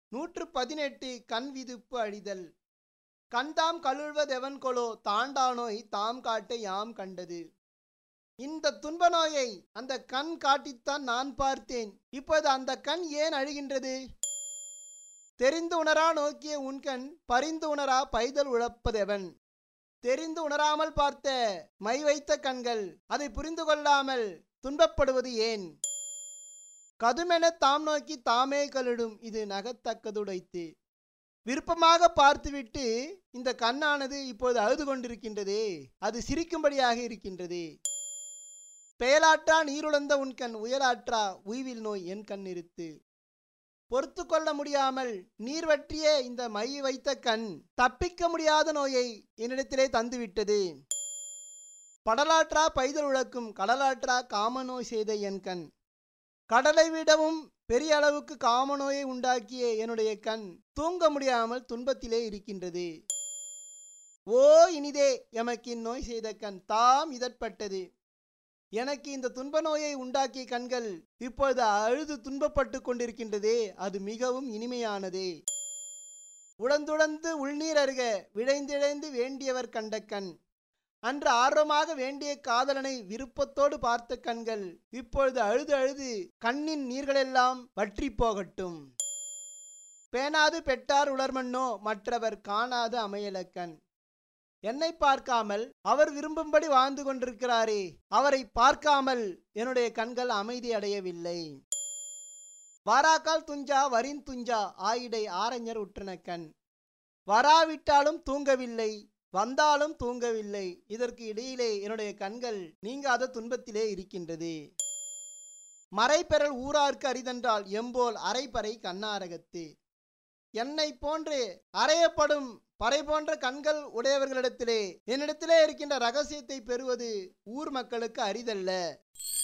நூற்று பதினெட்டு கண் விதுப்பு அழிதல் கண்தாம் கழுழ்வதெவன் கொலோ தாண்டா நோய் தாம் காட்ட யாம் கண்டது இந்த துன்ப நோயை அந்த கண் காட்டித்தான் நான் பார்த்தேன் இப்போது அந்த கண் ஏன் அழுகின்றது தெரிந்து உணரா நோக்கிய உன் கண் பரிந்து உணரா பைதல் உழப்பதெவன் தெரிந்து உணராமல் பார்த்த மை வைத்த கண்கள் அதை புரிந்து கொள்ளாமல் துன்பப்படுவது ஏன் கதுமென தாம் நோக்கி தாமே கலிடும் இது நகத்தக்கதுடைத்து விருப்பமாக பார்த்துவிட்டு இந்த கண்ணானது இப்போது அழுது கொண்டிருக்கின்றதே அது சிரிக்கும்படியாக இருக்கின்றது பெயலாற்றா நீருழந்த உன் கண் உயலாற்றா உய்வில் நோய் என் கண் நிறுத்து பொறுத்து கொள்ள முடியாமல் நீர் வற்றிய இந்த மை வைத்த கண் தப்பிக்க முடியாத நோயை என்னிடத்திலே தந்துவிட்டது படலாற்றா பைதல் உழக்கும் கடலாற்றா காமநோய் செய்த என் கண் கடலை விடவும் பெரிய அளவுக்கு காமநோயை உண்டாக்கிய என்னுடைய கண் தூங்க முடியாமல் துன்பத்திலே இருக்கின்றது ஓ இனிதே எமக்கு இந்நோய் செய்த கண் தாம் இதற்பட்டது எனக்கு இந்த துன்ப நோயை உண்டாக்கிய கண்கள் இப்பொழுது அழுது துன்பப்பட்டு கொண்டிருக்கின்றதே அது மிகவும் இனிமையானதே உடந்துடந்து உள்நீர் அருக விழைந்திழைந்து வேண்டியவர் கண்ட கண் அன்று ஆர்வமாக வேண்டிய காதலனை விருப்பத்தோடு பார்த்த கண்கள் இப்பொழுது அழுது அழுது கண்ணின் நீர்களெல்லாம் வற்றி போகட்டும் பேணாது பெட்டார் உலர்மண்ணோ மற்றவர் காணாது அமையல கண் என்னை பார்க்காமல் அவர் விரும்பும்படி வாழ்ந்து கொண்டிருக்கிறாரே அவரை பார்க்காமல் என்னுடைய கண்கள் அமைதி அடையவில்லை வாராக்கால் துஞ்சா வரின் துஞ்சா ஆயிடை ஆரஞர் உற்றன கண் வராவிட்டாலும் தூங்கவில்லை வந்தாலும் தூங்கவில்லை இதற்கு இடையிலே என்னுடைய கண்கள் நீங்காத துன்பத்திலே இருக்கின்றது மறைபெறல் ஊரார்க்கு அரிதென்றால் எம்போல் அரைப்பறை கண்ணாரகத்து என்னை போன்று அறையப்படும் பறை போன்ற கண்கள் உடையவர்களிடத்திலே என்னிடத்திலே இருக்கின்ற ரகசியத்தை பெறுவது ஊர் மக்களுக்கு அரிதல்ல